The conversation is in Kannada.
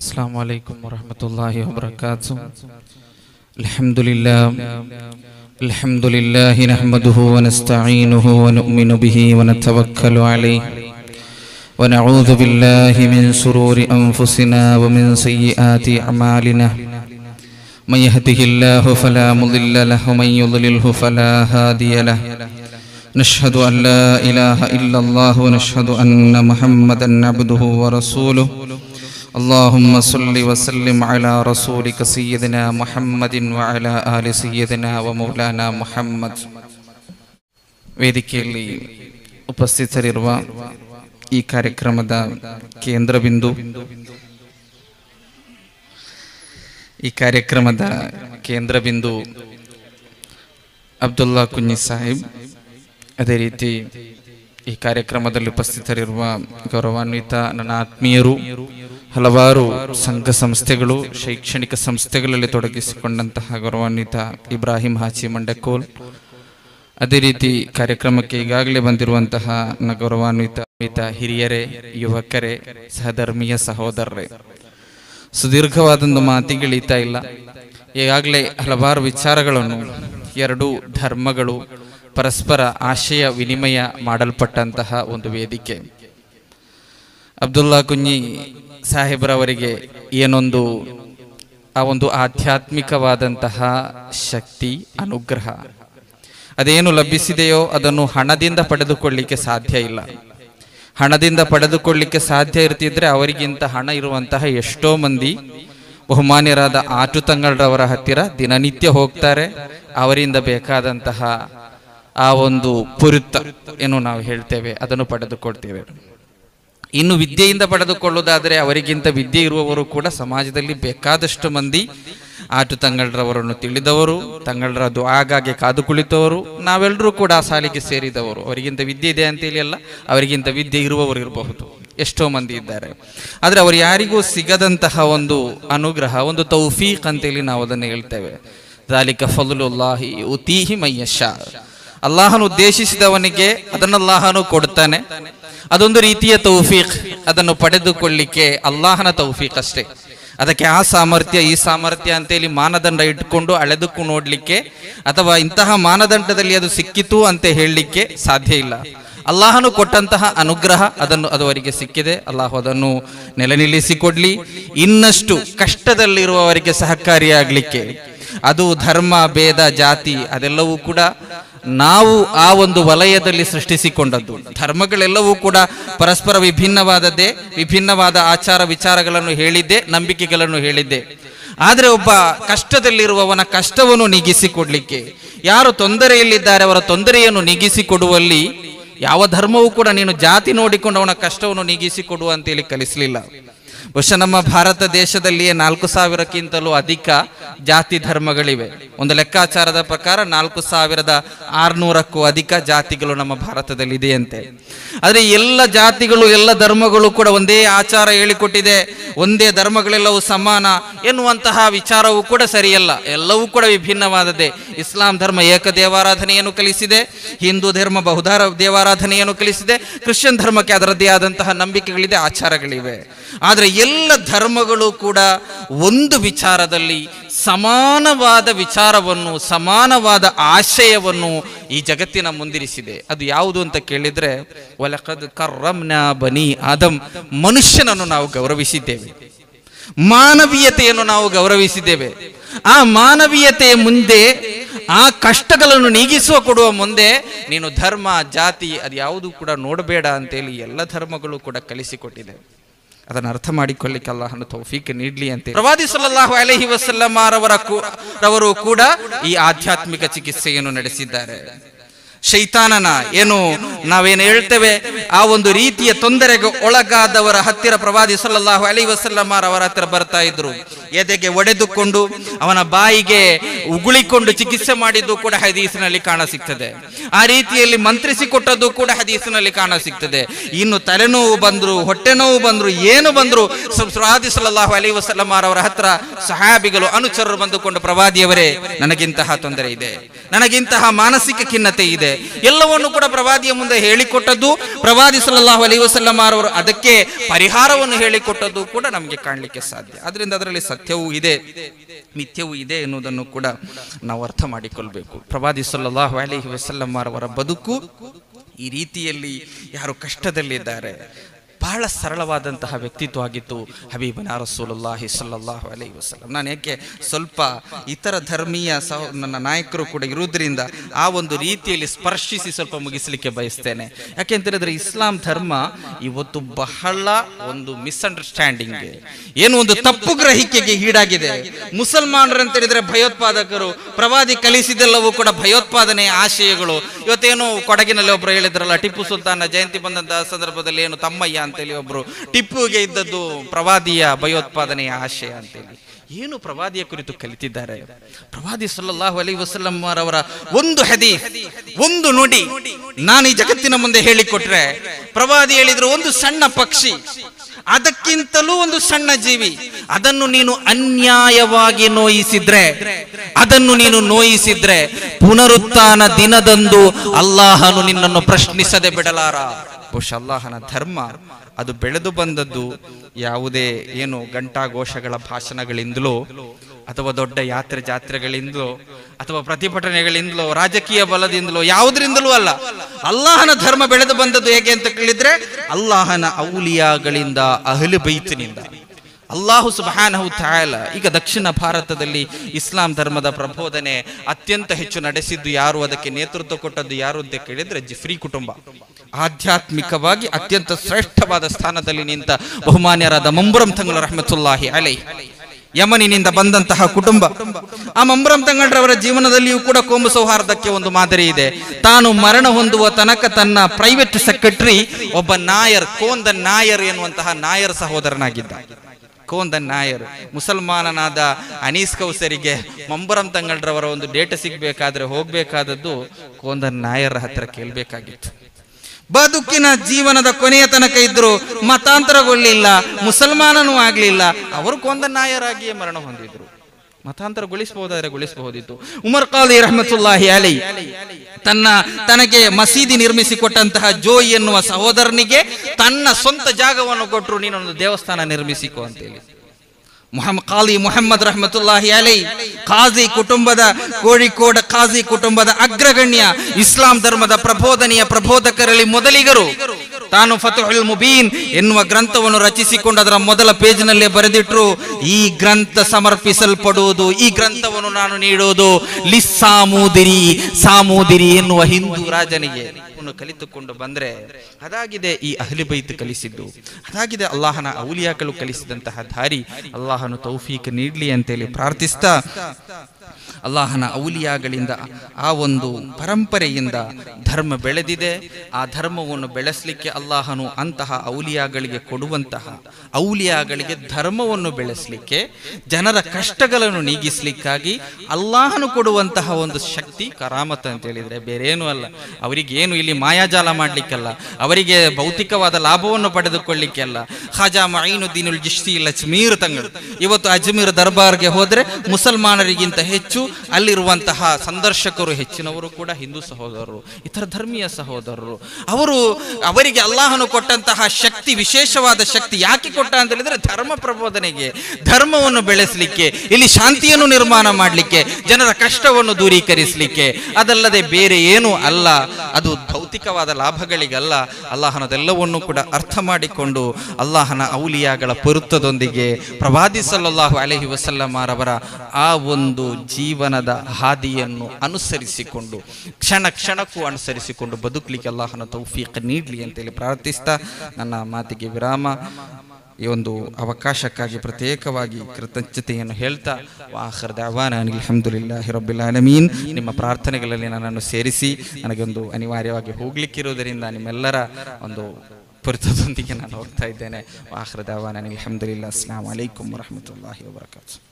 السلام عليكم ورحمة الله وبركاته الحمد لله الحمد لله نحمده ونستعينه ونؤمن به ونتوكل عليه ونعوذ بالله من شرور أنفسنا ومن سيئات أعمالنا من يهده الله فلا مضل له ومن يضلله فلا هادي له نشهد أن لا إله إلا الله ونشهد أن محمدا عبده ورسوله اللهم صل وسلم على رسولك سيدنا محمد وعلى آل سيدنا ومولانا محمد ವೇದಿಕೆಯಲ್ಲಿ ಉಪಸ್ಥಿತರಿರುವ ಈ ಕಾರ್ಯಕ್ರಮದ ಕೇಂದ್ರ ಬಿಂದು ಈ ಕಾರ್ಯಕ್ರಮದ ಕೇಂದ್ರ ಬಿಂದು ಅಬ್ದುಲ್ಲಾ ಕುഞ്ഞി ಸಾಹಿಬ್ ಅದೇ ರೀತಿ ಈ ಕಾರ್ಯಕ್ರಮದಲ್ಲಿ ಉಪಸ್ಥಿತರಿರುವ ಗೌರವಾನ್ವಿತ ನನ್ನ ಆತ್ಮೀಯರು ಹಲವಾರು ಸಂಘ ಸಂಸ್ಥೆಗಳು ಶೈಕ್ಷಣಿಕ ಸಂಸ್ಥೆಗಳಲ್ಲಿ ತೊಡಗಿಸಿಕೊಂಡಂತಹ ಗೌರವಾನ್ವಿತ ಇಬ್ರಾಹಿಂ ಹಾಚಿ ಮಂಡಕೋಲ್ ಅದೇ ರೀತಿ ಕಾರ್ಯಕ್ರಮಕ್ಕೆ ಈಗಾಗಲೇ ಬಂದಿರುವಂತಹ ನನ್ನ ಗೌರವಾನ್ವಿತ ಹಿರಿಯರೇ ಯುವಕರೇ ಸಹಧರ್ಮೀಯ ಸಹೋದರರೇ ಸುದೀರ್ಘವಾದೊಂದು ಮಾತಿಗಿಳಿತಾ ಇಲ್ಲ ಈಗಾಗಲೇ ಹಲವಾರು ವಿಚಾರಗಳನ್ನು ಎರಡೂ ಧರ್ಮಗಳು ಪರಸ್ಪರ ಆಶಯ ವಿನಿಮಯ ಮಾಡಲ್ಪಟ್ಟಂತಹ ಒಂದು ವೇದಿಕೆ ಅಬ್ದುಲ್ಲಾ ಕುഞ്ഞി ಸಾಹೇಬ್ರವರಿಗೆ ಏನೊಂದು ಆ ಒಂದು ಆಧ್ಯಾತ್ಮಿಕವಾದಂತಹ ಶಕ್ತಿ ಅನುಗ್ರಹ ಅದೇನು ಲಭಿಸಿದೆಯೋ ಅದನ್ನು ಹಣದಿಂದ ಪಡೆದುಕೊಳ್ಳಿಕ್ಕೆ ಸಾಧ್ಯ ಇಲ್ಲ ಹಣದಿಂದ ಪಡೆದುಕೊಳ್ಳಿಕ್ಕೆ ಸಾಧ್ಯ ಇರ್ತಿದ್ರೆ ಅವರಿಗಿಂತ ಹಣ ಇರುವಂತಹ ಎಷ್ಟೋ ಮಂದಿ ಬಹುಮಾನ್ಯರಾದ ಆಟು ತಂಗಳರವರ ಹತ್ತಿರ ದಿನನಿತ್ಯ ಹೋಗ್ತಾರೆ ಅವರಿಂದ ಬೇಕಾದಂತಹ ಆ ಒಂದು ಪುರುತ್ತ ಏನು ನಾವು ಹೇಳ್ತೇವೆ ಅದನ್ನು ಪಡೆದುಕೊಳ್ತೇವೆ ಇನ್ನು ವಿದ್ಯೆಯಿಂದ ಪಡೆದುಕೊಳ್ಳುವುದಾದರೆ ಅವರಿಗಿಂತ ವಿದ್ಯೆ ಇರುವವರು ಕೂಡ ಸಮಾಜದಲ್ಲಿ ಬೇಕಾದಷ್ಟು ಮಂದಿ ಆಟು ತಂಗಳರವರನ್ನು ತಿಳಿದವರು ತಂಗಳರ ಆಗಾಗ್ಗೆ ಕಾದು ಕುಳಿತವರು ನಾವೆಲ್ಲರೂ ಕೂಡ ಆ ಸಾಲಿಗೆ ಸೇರಿದವರು ಅವರಿಗಿಂತ ವಿದ್ಯೆ ಇದೆ ಅಂತೇಳಿ ಅಲ್ಲ ಅವರಿಗಿಂತ ವಿದ್ಯೆ ಇರುವವರು ಇರಬಹುದು ಎಷ್ಟೋ ಮಂದಿ ಇದ್ದಾರೆ ಆದರೆ ಅವರು ಯಾರಿಗೂ ಸಿಗದಂತಹ ಒಂದು ಅನುಗ್ರಹ ಒಂದು ತೌಫೀಕ್ ಅಂತೇಳಿ ನಾವು ಅದನ್ನು ಹೇಳ್ತೇವೆ ದಾಲಿಕ ಫಲುಲ್ಲಾಹಿ ಉತೀಹಿ ಮಯ್ಯಶ ಅಲ್ಲಾಹನು ಉದ್ದೇಶಿಸಿದವನಿಗೆ ಅದನ್ನಲ್ಲಾಹನು ಕೊಡ್ತಾನೆ ಅದೊಂದು ರೀತಿಯ ತೌಫೀಕ್ ಅದನ್ನು ಪಡೆದುಕೊಳ್ಳಿಕ್ಕೆ ಅಲ್ಲಾಹನ ತೌಫೀಕ್ ಅಷ್ಟೇ ಅದಕ್ಕೆ ಆ ಸಾಮರ್ಥ್ಯ ಈ ಸಾಮರ್ಥ್ಯ ಅಂತೇಳಿ ಮಾನದಂಡ ಇಟ್ಕೊಂಡು ಅಳೆದುಕು ನೋಡ್ಲಿಕ್ಕೆ ಅಥವಾ ಇಂತಹ ಮಾನದಂಡದಲ್ಲಿ ಅದು ಸಿಕ್ಕಿತು ಅಂತ ಹೇಳಲಿಕ್ಕೆ ಸಾಧ್ಯ ಇಲ್ಲ ಅಲ್ಲಾಹನು ಕೊಟ್ಟಂತಹ ಅನುಗ್ರಹ ಅದನ್ನು ಅದು ಅವರಿಗೆ ಸಿಕ್ಕಿದೆ ಅಲ್ಲಾಹು ಅದನ್ನು ನೆಲೆ ನಿಲ್ಲಿಸಿಕೊಡ್ಲಿ ಇನ್ನಷ್ಟು ಕಷ್ಟದಲ್ಲಿರುವವರಿಗೆ ಸಹಕಾರಿಯಾಗಲಿಕ್ಕೆ ಅದು ಧರ್ಮ ಭೇದ ಜಾತಿ ಅದೆಲ್ಲವೂ ಕೂಡ ನಾವು ಆ ಒಂದು ವಲಯದಲ್ಲಿ ಸೃಷ್ಟಿಸಿಕೊಂಡದ್ದು ಧರ್ಮಗಳೆಲ್ಲವೂ ಕೂಡ ಪರಸ್ಪರ ವಿಭಿನ್ನವಾದದ್ದೇ ವಿಭಿನ್ನವಾದ ಆಚಾರ ವಿಚಾರಗಳನ್ನು ಹೇಳಿದ್ದೆ ನಂಬಿಕೆಗಳನ್ನು ಹೇಳಿದ್ದೆ ಆದರೆ ಒಬ್ಬ ಕಷ್ಟದಲ್ಲಿರುವವನ ಕಷ್ಟವನ್ನು ನೀಗಿಸಿಕೊಡ್ಲಿಕ್ಕೆ ಯಾರು ತೊಂದರೆಯಲ್ಲಿದ್ದಾರೆ ಅವರ ತೊಂದರೆಯನ್ನು ನೀಗಿಸಿಕೊಡುವಲ್ಲಿ ಯಾವ ಧರ್ಮವೂ ಕೂಡ ನೀನು ಜಾತಿ ನೋಡಿಕೊಂಡು ಅವನ ಕಷ್ಟವನ್ನು ನೀಗಿಸಿಕೊಡು ಅಂತೇಳಿ ಕಲಿಸಲಿಲ್ಲ ಬಹುಶಃ ನಮ್ಮ ಭಾರತ ದೇಶದಲ್ಲಿಯೇ ನಾಲ್ಕು ಸಾವಿರಕ್ಕಿಂತಲೂ ಅಧಿಕ ಜಾತಿ ಧರ್ಮಗಳಿವೆ ಒಂದು ಲೆಕ್ಕಾಚಾರದ ಪ್ರಕಾರ ನಾಲ್ಕು ಸಾವಿರದ ಆರ್ನೂರಕ್ಕೂ ಅಧಿಕ ಜಾತಿಗಳು ನಮ್ಮ ಭಾರತದಲ್ಲಿ ಇದೆಯಂತೆ ಆದರೆ ಎಲ್ಲ ಜಾತಿಗಳು ಎಲ್ಲ ಧರ್ಮಗಳು ಕೂಡ ಒಂದೇ ಆಚಾರ ಹೇಳಿಕೊಟ್ಟಿದೆ ಒಂದೇ ಧರ್ಮಗಳೆಲ್ಲವೂ ಸಮಾನ ಎನ್ನುವಂತಹ ವಿಚಾರವೂ ಕೂಡ ಸರಿಯಲ್ಲ ಎಲ್ಲವೂ ಕೂಡ ವಿಭಿನ್ನವಾದದ್ದೇ ಇಸ್ಲಾಂ ಧರ್ಮ ಏಕ ದೇವಾರಾಧನೆಯನ್ನು ಕಲಿಸಿದೆ ಹಿಂದೂ ಧರ್ಮ ಬಹುಧಾರ ದೇವಾರಾಧನೆಯನ್ನು ಕಲಿಸಿದೆ ಕ್ರಿಶ್ಚಿಯನ್ ಧರ್ಮಕ್ಕೆ ಅದರದ್ದೇ ಆದಂತಹ ನಂಬಿಕೆಗಳಿದೆ ಆಚಾರಗಳಿವೆ ಆದರೆ ಎಲ್ಲ ಧರ್ಮಗಳು ಕೂಡ ಒಂದು ವಿಚಾರದಲ್ಲಿ ಸಮಾನವಾದ ವಿಚಾರವನ್ನು ಸಮಾನವಾದ ಆಶಯವನ್ನು ಈ ಜಗತ್ತಿನ ಮುಂದಿರಿಸಿದೆ ಅದು ಯಾವುದು ಅಂತ ಕೇಳಿದ್ರೆ ಒಲಕದ್ ಕರ್ರಮ್ನ ಬನಿ ಆದಂ ಮನುಷ್ಯನನ್ನು ನಾವು ಗೌರವಿಸಿದ್ದೇವೆ ಮಾನವೀಯತೆಯನ್ನು ನಾವು ಗೌರವಿಸಿದ್ದೇವೆ ಆ ಮಾನವೀಯತೆಯ ಮುಂದೆ ಆ ಕಷ್ಟಗಳನ್ನು ನೀಗಿಸುವ ಕೊಡುವ ಮುಂದೆ ನೀನು ಧರ್ಮ ಜಾತಿ ಅದು ಯಾವುದು ಕೂಡ ನೋಡಬೇಡ ಅಂತೇಳಿ ಎಲ್ಲ ಧರ್ಮಗಳು ಕೂಡ ಕಲಿಸಿಕೊಟ್ಟಿದೆ ಅದನ್ನು ಅರ್ಥ ಮಾಡಿಕೊಳ್ಳಿಕ್ಕೆ ಅಲ್ಲಾಹನು ತೌಫೀಕ್ ನೀಡ್ಲಿ ಅಂತ ಪ್ರವಾದಿ ಸಲ್ಲಲ್ಲಾಹು ಅಲೈಹಿ ವಸಲ್ಲಮಾರವರ ರವರು ಕೂಡ ಈ ಆಧ್ಯಾತ್ಮಿಕ ಚಿಕಿತ್ಸೆಯನ್ನು ನಡೆಸಿದ್ದಾರೆ ಶೈತಾನನ ಏನು ನಾವೇನು ಹೇಳ್ತೇವೆ ಆ ಒಂದು ರೀತಿಯ ತೊಂದರೆಗೆ ಒಳಗಾದವರ ಹತ್ತಿರ ಪ್ರವಾದಿ ಸಲ್ಲಲ್ಲಾಹು ಅಲೈ ವಸಲ್ಲಮಾರ್ ಅವರ ಹತ್ತಿರ ಬರ್ತಾ ಇದ್ರು ಎದೆಗೆ ಒಡೆದುಕೊಂಡು ಅವನ ಬಾಯಿಗೆ ಉಗುಳಿಕೊಂಡು ಚಿಕಿತ್ಸೆ ಮಾಡಿದ್ದು ಕೂಡ ಹದೀಸಿನಲ್ಲಿ ಕಾಣ ಸಿಗ್ತದೆ ಆ ರೀತಿಯಲ್ಲಿ ಮಂತ್ರಿಸಿ ಕೊಟ್ಟದ್ದು ಕೂಡ ಹದೀಸಿನಲ್ಲಿ ಕಾಣ ಸಿಗ್ತದೆ ಇನ್ನು ತಲೆನೋವು ಬಂದ್ರು ಹೊಟ್ಟೆ ನೋವು ಬಂದ್ರು ಏನು ಬಂದ್ರು ಸುರಾದಿ ಸಲ್ಲಲ್ಲಾಹು ಅಲೈ ವಸಲ್ಲಂ ಅವರ ಹತ್ರ ಸಹಾಬಿಗಳು ಅನುಚರರು ಬಂದುಕೊಂಡು ಪ್ರವಾದಿಯವರೇ ನನಗಿಂತಹ ತೊಂದರೆ ಇದೆ ನನಗಿಂತಹ ಮಾನಸಿಕ ಖಿನ್ನತೆ ಇದೆ ಎಲ್ಲವನ್ನು ಕೂಡ ಪ್ರವಾದಿಯ ಮುಂದೆ ಹೇಳಿಕೊಟ್ಟದ್ದು ಪ್ರವಾದಿ ಸಲ್ಲಲ್ಲಾಹು ಅಲೈ ವಸಲ್ಲಂ ಅವರು ಅದಕ್ಕೆ ಪರಿಹಾರವನ್ನು ಹೇಳಿಕೊಟ್ಟದ್ದು ಕೂಡ ನಮಗೆ ಕಾಣಲಿಕ್ಕೆ ಸಾಧ್ಯ ಅದರಿಂದ ಅದರಲ್ಲಿ ಸತ್ಯವೂ ಇದೆ ಮಿಥ್ಯವೂ ಇದೆ ಎನ್ನುವುದನ್ನು ಕೂಡ ನಾವು ಅರ್ಥ ಮಾಡಿಕೊಳ್ಬೇಕು ಪ್ರವಾದಿ ಸಲ್ಲಲ್ಲಾಹು ಅಲೈಹಿ ವಸಲ್ಲಂ ಅವರ ಬದುಕು ಈ ರೀತಿಯಲ್ಲಿ ಯಾರು ಕಷ್ಟದಲ್ಲಿದ್ದಾರೆ ಬಹಳ ಸರಳವಾದಂತಹ ವ್ಯಕ್ತಿತ್ವ ಆಗಿತ್ತು ಹಬೀಬನ ರಸೂಲುಲ್ಲಾಹಿ ಸಲ್ಲಲ್ಲಾಹು ಅಲೈಹಿ ವಸಲ್ಲಂ ನಾನು ಯಾಕೆ ಸ್ವಲ್ಪ ಇತರ ಧರ್ಮೀಯ ಸಹ ನನ್ನ ನಾಯಕರು ಕೂಡ ಇರುವುದರಿಂದ ಆ ಒಂದು ರೀತಿಯಲ್ಲಿ ಸ್ಪರ್ಶಿಸಿ ಸ್ವಲ್ಪ ಮುಗಿಸಲಿಕ್ಕೆ ಬಯಸ್ತೇನೆ ಯಾಕೆ ಅಂತ ಹೇಳಿದ್ರೆ ಇಸ್ಲಾಂ ಧರ್ಮ ಇವತ್ತು ಬಹಳ ಒಂದು ಮಿಸ್ಅಂಡರ್ಸ್ಟ್ಯಾಂಡಿಂಗ್ ಏನು ಒಂದು ತಪ್ಪು ಗ್ರಹಿಕೆಗೆ ಈಡಾಗಿದೆ ಮುಸಲ್ಮಾನರು ಅಂತ ಹೇಳಿದ್ರೆ ಭಯೋತ್ಪಾದಕರು ಪ್ರವಾದಿ ಕಲಿಸಿದೆಲ್ಲವೂ ಕೂಡ ಭಯೋತ್ಪಾದನೆಯ ಆಶಯಗಳು ಇವತ್ತೇನು ಕೊಡಗಿನಲ್ಲಿ ಒಬ್ರು ಹೇಳಿದ್ರಲ್ಲ ಟಿಪ್ಪು ಸುಲ್ತಾನ ಜಯಂತಿ ಬಂದಂತಹ ಸಂದರ್ಭದಲ್ಲಿ ಏನು ತಮ್ಮಯ್ಯ ಅಂತೇಳಿ ಒಬ್ರು ಟಿಪ್ಪುಗೆ ಇದ್ದದ್ದು ಪ್ರವಾದಿಯ ಭಯೋತ್ಪಾದನೆಯ ಆಶಯ ಅಂತೇಳಿ ಏನು ಪ್ರವಾದಿಯ ಕುರಿತು ಕಲಿತಿದ್ದಾರೆ ಪ್ರವಾದಿ ಸಲ್ಲಲ್ಲಾಹು ಅಲೈ ವಸಲ್ಲಂ ಅವರ ಒಂದು ಹದೀಸ್ ಒಂದು ನುಡಿ ನಾನು ಈ ಜಗತ್ತಿನ ಮುಂದೆ ಹೇಳಿಕೊಟ್ರೆ ಪ್ರವಾದಿ ಹೇಳಿದ್ರು ಒಂದು ಸಣ್ಣ ಪಕ್ಷಿ ಅದಕ್ಕಿಂತಲೂ ಒಂದು ಸಣ್ಣ ಜೀವಿ ಅದನ್ನು ನೀನು ಅನ್ಯಾಯವಾಗಿ ನೋಯಿಸಿದ್ರೆ ಅದನ್ನು ನೀನು ನೋಯಿಸಿದ್ರೆ ಪುನರುತ್ಥಾನ ದಿನದಂದು ಅಲ್ಲಾಹನು ನಿನ್ನನ್ನು ಪ್ರಶ್ನಿಸದೆ ಬಿಡಲಾರ ಬಹುಶಃ ಅಲ್ಲಾಹನ ಧರ್ಮ ಅದು ಬೆಳೆದು ಬಂದದ್ದು ಯಾವುದೇ ಏನು ಘಂಟಾಘೋಷಗಳ ಭಾಷಣಗಳಿಂದಲೋ ಅಥವಾ ದೊಡ್ಡ ಯಾತ್ರೆ ಜಾತ್ರೆಗಳಿಂದಲೋ ಅಥವಾ ಪ್ರತಿಭಟನೆಗಳಿಂದಲೋ ರಾಜಕೀಯ ಬಲದಿಂದಲೋ ಯಾವುದರಿಂದಲೂ ಅಲ್ಲ ಅಲ್ಲಾಹನ ಧರ್ಮ ಬೆಳೆದು ಬಂದದ್ದು ಹೇಗೆ ಅಂತ ಕೇಳಿದ್ರೆ ಅಲ್ಲಾಹನ ಔಲಿಯಾಗಳಿಂದ ಅಹಲು ಬೈತಿನಿಂದ ಅಲ್ಲಾಹು ಸುಬಹಾನಹು ತಾಯಲ ಈಗ ದಕ್ಷಿಣ ಭಾರತದಲ್ಲಿ ಇಸ್ಲಾಂ ಧರ್ಮದ ಪ್ರಬೋಧನೆ ಅತ್ಯಂತ ಹೆಚ್ಚು ನಡೆಸಿದ್ದು ಯಾರು ಅದಕ್ಕೆ ನೇತೃತ್ವ ಕೊಟ್ಟದ್ದು ಯಾರು ಅಂತ ಕೇಳಿದ್ರೆ ಜಿಫ್ರಿ ಕುಟುಂಬ ಆಧ್ಯಾತ್ಮಿಕವಾಗಿ ಅತ್ಯಂತ ಶ್ರೇಷ್ಠವಾದ ಸ್ಥಾನದಲ್ಲಿ ನಿಂತ ಬಹುಮಾನ್ಯರಾದ ಮಂಬುರಂ ತಂಗಳ ರಹಮತುಲ್ಲಾಹಿ ಅಲೈ ಯಮನಿನಿಂದ ಬಂದಂತಹ ಕುಟುಂಬ ಆ ಮಂಬ್ರಂ ತಂಗಡ್ರವರ ಜೀವನದಲ್ಲಿಯೂ ಕೂಡ ಕೋಮು ಸೌಹಾರ್ದಕ್ಕೆ ಒಂದು ಮಾದರಿ ಇದೆ ತಾನು ಮರಣ ಹೊಂದುವ ತನಕ ತನ್ನ ಪ್ರೈವೇಟ್ ಸೆಕ್ರೆಟರಿ ಒಬ್ಬ ನಾಯರ್ ಕೋಂದ ನಾಯರ್ ಎನ್ನುವಂತಹ ನಾಯರ್ ಸಹೋದರನಾಗಿದ್ದ ಕೋಂದ ನಾಯರ್ ಮುಸಲ್ಮಾನನಾದ ಅನೀಸ್ ಕೌಸರಿಗೆ ಮಂಬರಂ ತಂಗಡ್ರವರ ಒಂದು ಡೇಟ ಸಿಗ್ಬೇಕಾದ್ರೆ ಹೋಗ್ಬೇಕಾದದ್ದು ಕೋಂದ ನಾಯರ್ ಹತ್ರ ಕೇಳ್ಬೇಕಾಗಿತ್ತು ಬದುಕಿನ ಜೀವನದ ಕೊನೆಯ ತನಕ ಇದ್ರು ಮತಾಂತರಗೊಳ್ಳಿಲ್ಲ ಮುಸಲ್ಮಾನನೂ ಆಗ್ಲಿಲ್ಲ ಅವರು ಕೊಂದ ನಾಯರಾಗಿಯೇ ಮರಣ ಹೊಂದಿದ್ರು ಮತಾಂತರಗೊಳಿಸಬಹುದಾದ್ರೆ ಗೊಳಿಸಬಹುದಿತ್ತು ಉಮರ್ ಖಾಲಿ ರಹಮತುಲ್ಲಾಹಿ ಅಲೈ ತನ್ನ ತನಗೆ ಮಸೀದಿ ನಿರ್ಮಿಸಿಕೊಟ್ಟಂತಹ ಜೋಯ್ ಎನ್ನುವ ಸಹೋದರನಿಗೆ ತನ್ನ ಸ್ವಂತ ಜಾಗವನ್ನು ಕೊಟ್ಟರು ನೀನೊಂದು ದೇವಸ್ಥಾನ ನಿರ್ಮಿಸಿಕೊ ಅಂತೇಳಿ ಮುಹಮ್ಮದ್ ಖಾಲಿ ಮುಹಮ್ಮದ್ ರಹಮತುಲ್ಲಾಹಿ ಅಲೈ ಖಾಜಿ ಕುಟುಂಬದ ಕೋಳಿಕೋಡ ಖಾಜಿ ಕುಟುಂಬದ ಅಗ್ರಗಣ್ಯ ಇಸ್ಲಾಂ ಧರ್ಮದ ಪ್ರಬೋಧನೆಯ ಪ್ರಬೋಧಕರಲ್ಲಿ ಮೊದಲಿಗರು ತಾನು ಫತುಲ್ ಮುಬೀನ್ ಎನ್ನುವ ಗ್ರಂಥವನ್ನು ರಚಿಸಿಕೊಂಡು ಅದರ ಮೊದಲ ಪೇಜ್ನಲ್ಲೇ ಬರೆದಿಟ್ರು ಈ ಗ್ರಂಥ ಸಮರ್ಪಿಸಲ್ಪಡುವುದು ಈ ಗ್ರಂಥವನ್ನು ನಾನು ನೀಡುವುದು ಲಿಸ್ಸಾಮೂದಿರಿ ಸಾಮೂದಿರಿ ಎನ್ನುವ ಹಿಂದೂ ರಾಜನಿಗೆ ಇವನ್ನು ಕಲಿತುಕೊಂಡು ಬಂದ್ರೆ ಅದಾಗಿದೆ ಈ ಅಹ್ಲಿ ಬೈತ್ ಕಲಿಸಿದ್ದು ಅದಾಗಿದೆ ಅಲ್ಲಾಹನ ಔಲಿಯಾಗಳು ಕಲಿಸಿದಂತಹ ದಾರಿ ಅಲ್ಲಾಹನು ತೌಫೀಕ್ ನೀಡ್ಲಿ ಅಂತೇಳಿ ಪ್ರಾರ್ಥಿಸ್ತಾ ಅಲ್ಲಾಹನ ಔಲಿಯಾಗಳಿಂದ ಆ ಒಂದು ಪರಂಪರೆಯಿಂದ ಧರ್ಮ ಬೆಳೆದಿದೆ ಆ ಧರ್ಮವನ್ನು ಬೆಳೆಸಲಿಕ್ಕೆ ಅಲ್ಲಾಹನು ಅಂತಹ ಔಲಿಯಾಗಳಿಗೆ ಕೊಡುವಂತಹ ಔಲಿಯಾಗಳಿಗೆ ಧರ್ಮವನ್ನು ಬೆಳೆಸಲಿಕ್ಕೆ ಜನರ ಕಷ್ಟಗಳನ್ನು ನೀಗಿಸ್ಲಿಕ್ಕಾಗಿ ಅಲ್ಲಾಹನು ಕೊಡುವಂತಹ ಒಂದು ಶಕ್ತಿ ಕರಾಮತ್ ಅಂತ ಹೇಳಿದ್ರೆ ಬೇರೆ ಏನೂ ಅಲ್ಲ ಅವರಿಗೆ ಏನು ಇಲ್ಲಿ ಮಾಯಾಜಾಲ ಮಾಡ್ಲಿಕ್ಕಲ್ಲ ಅವರಿಗೆ ಭೌತಿಕವಾದ ಲಾಭವನ್ನು ಪಡೆದುಕೊಳ್ಳಿಕ್ಕೆ ಅಲ್ಲ ಖಾಜಾ ಮೈನುದ್ದೀನುಲ್ ಜಿಶ್ತಿ ಲಜ್ಮೀರ್ ತಂಗಳು ಇವತ್ತು ಅಜ್ಮೀರ್ ದರ್ಬಾರ್ಗೆ ಹೋದ್ರೆ ಮುಸಲ್ಮಾನರಿಗಿಂತ ಹೆಚ್ಚು ಅಲ್ಲಿರುವಂತಹ ಸಂದರ್ಶಕರು ಹೆಚ್ಚಿನವರು ಕೂಡ ಹಿಂದೂ ಸಹೋದರರು ಇತರ ಧರ್ಮೀಯ ಸಹೋದರರು ಅವರು ಅವರಿಗೆ ಅಲ್ಲಾಹನು ಕೊಟ್ಟಂತಹ ಶಕ್ತಿ ವಿಶೇಷವಾದ ಶಕ್ತಿ ಯಾಕೆ ಕೊಟ್ಟ ಅಂತ ಹೇಳಿದ್ರೆ ಧರ್ಮ ಪ್ರಬೋಧನೆಗೆ ಧರ್ಮವನ್ನು ಬೆಳೆಸಲಿಕ್ಕೆ ಇಲ್ಲಿ ಶಾಂತಿಯನ್ನು ನಿರ್ಮಾಣ ಮಾಡಲಿಕ್ಕೆ ಜನರ ಕಷ್ಟವನ್ನು ದೂರೀಕರಿಸಲಿಕ್ಕೆ ಅದಲ್ಲದೆ ಬೇರೆ ಏನೂ ಅಲ್ಲ ಅದು ಭೌತಿಕವಾದ ಲಾಭಗಳಿಗಲ್ಲ ಅಲ್ಲಾಹನದೆಲ್ಲವನ್ನು ಕೂಡ ಅರ್ಥ ಮಾಡಿಕೊಂಡು ಅಲ್ಲಾಹನ ಔಲಿಯಾಗಳ ಪೊರುತ್ತದೊಂದಿಗೆ ಪ್ರವಾದಿ ಸಲ್ಲಲ್ಲಾಹು ಅಲಹಿ ವಸಲ್ಲಮಾರವರ ಆ ಒಂದು ಜೀವನದ ಹಾದಿಯನ್ನು ಅನುಸರಿಸಿಕೊಂಡು ಕ್ಷಣ ಕ್ಷಣಕ್ಕೂ ಅನುಸರಿಸಿಕೊಂಡು ಬದುಕಲಿಕ್ಕೆ ಅಲ್ಲಾಹನ ತೌಫೀಕ್ ನೀಡಲಿ ಅಂತೇಳಿ ಪ್ರಾರ್ಥಿಸ್ತಾ ನನ್ನ ಮಾತಿಗೆ ವಿರಾಮ ಈ ಒಂದು ಅವಕಾಶಕ್ಕಾಗಿ ಪ್ರತ್ಯೇಕವಾಗಿ ಕೃತಜ್ಞತೆಯನ್ನು ಹೇಳ್ತಾ ವಾಹರ್ ದಾವಾನ ಅಲ್ಹಮ್ದುಲಿಲ್ಲಾಹಿ ರಬ್ಬಿಲ್ ಆಲಮೀನ್ ನಿಮ್ಮ ಪ್ರಾರ್ಥನೆಗಳಲ್ಲಿ ನನ್ನನ್ನು ಸೇರಿಸಿ ನನಗೊಂದು ಅನಿವಾರ್ಯವಾಗಿ ಹೋಗ್ಲಿಕ್ಕಿರುವುದರಿಂದ ನಿಮ್ಮೆಲ್ಲರ ಒಂದು ಪುರಿತದೊಂದಿಗೆ ನಾನು ಹೋಗ್ತಾ ಇದ್ದೇನೆ ಆಹ್ರದಾವಾನ ಅಲ್ಹಮ್ದುಲಿಲ್ಲ ಅಸ್ಲಾಂ ವಲೈಕುಮ್ ವರಹಮತುಲ್ಲಾಹಿ ವಬರಕಾತು